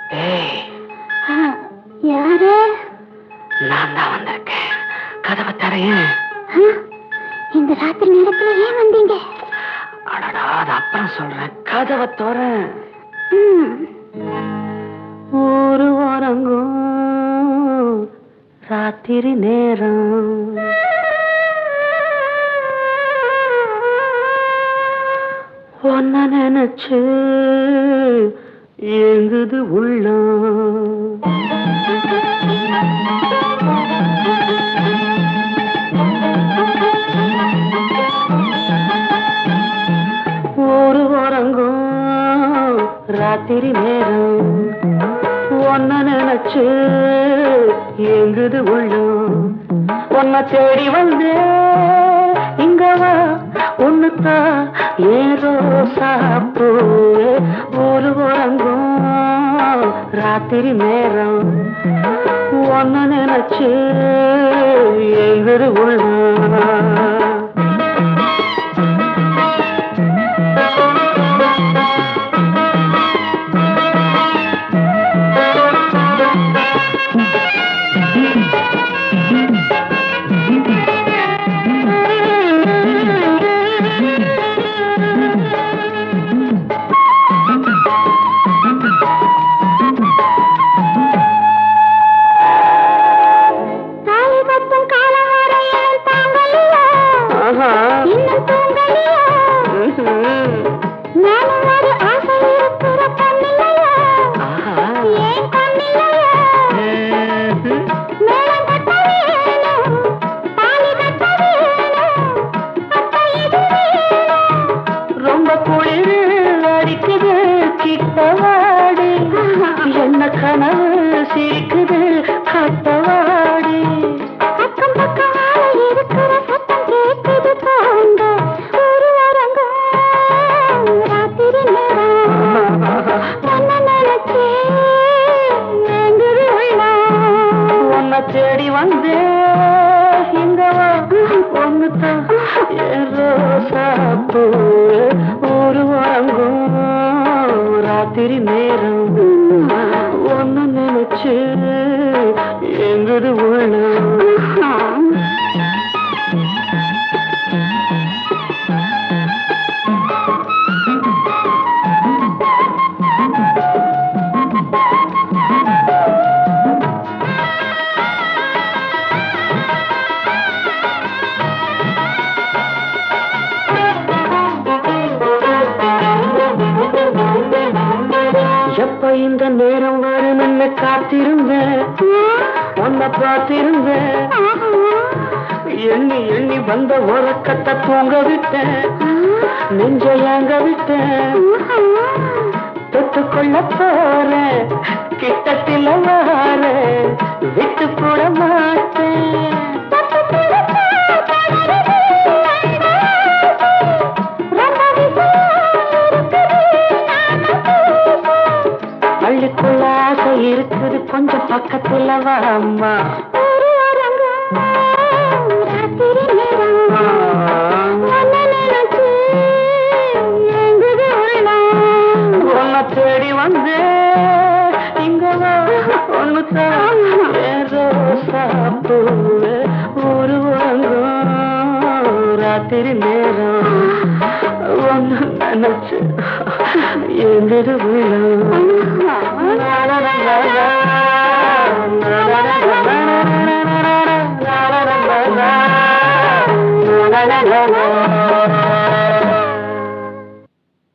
ஏய் ஆ, யாரு நான் தான் வந்திருக்கேன் கதவை தரையேன் ஆ, இந்த ராத்திரி நேரத்துல ஏன் வந்தீங்க அடடா அது அப்புறம் சொல்றேன் கதவை தோறேன் ம், ஒரு உறங்கும் ராத்திரி நேரம் ஒன்ன நினைச்சு ஏங்குது உள்ளம் ஒரு உறங்கும் ராத்திரி நேரம் ஒன்ன நினைச்சு எங்குது உள்ளம் உன்னை தேடி வந்து இங்க வா ஒண்ணுத்தான் ஏதோ சாப்பு ஒரு உறங்கும் ராத்திரி நேரம் ஒன்ன நினைச்சு எங்குது உள்ளம் தாலி கட்டும் காலம் வரையில் தாங்கலையா ஆஹா. இன்னும் தூங்கலையா ம்ஹும். நானும் ஒரு ஆசை இருக்கிற கண்ணிலையா ஆஹா. ஏன் கண்ணிலையா ம்ஹும். மேளம் கட்ட வேணும் தாலி கட்ட வேணும் அப்ப இது வேணும் ரொம்ப குளிர் அடிக்குது கிட்டவாடி என்ன கனவு சிரிக்குது கட்டவாடி அக்கம் பக்கம் ஆள இருக்கிற சத்தம் கேட்குது போங்க ஒரு அரங்கம் ராத்திரி நேரம் என்ன நினைச்சே எங்குது உள்ளம் உன்னை தேடி வந்து இங்க வா ஒண்ணுதான் ஏதோ சாப்பு ஒரு வாங்கும் ராத்திரி நேரம் ஒன்னு நினைச்சு எங்குது உள்ளம் எப்ப இந்த நேரம் வரும்னு காத்திருந்தேன் உன்னை பார்த்திருந்தேன் எண்ணி எண்ணி வந்த உறக்கத்தை தூங்க விட்டேன் நெஞ்ச ஏங்க விட்டேன் தொட்டுக்கொள்ள போறேன் கிட்டத்தில் வாரேன் விட்டு கூட மாட்டேன் பள்ளிக்குள்ள ஆசை இருக்குது கொஞ்சம் பக்கத்துல வா அம்மா உன்னை தேடி வந்து இங்க வா ஒண்ணுதான் ஏதோ சாப்பு ஒரு வாங்கும் ராத்திரி நேரம் ஒன்னு நினைச்சு எந்திரு விழும்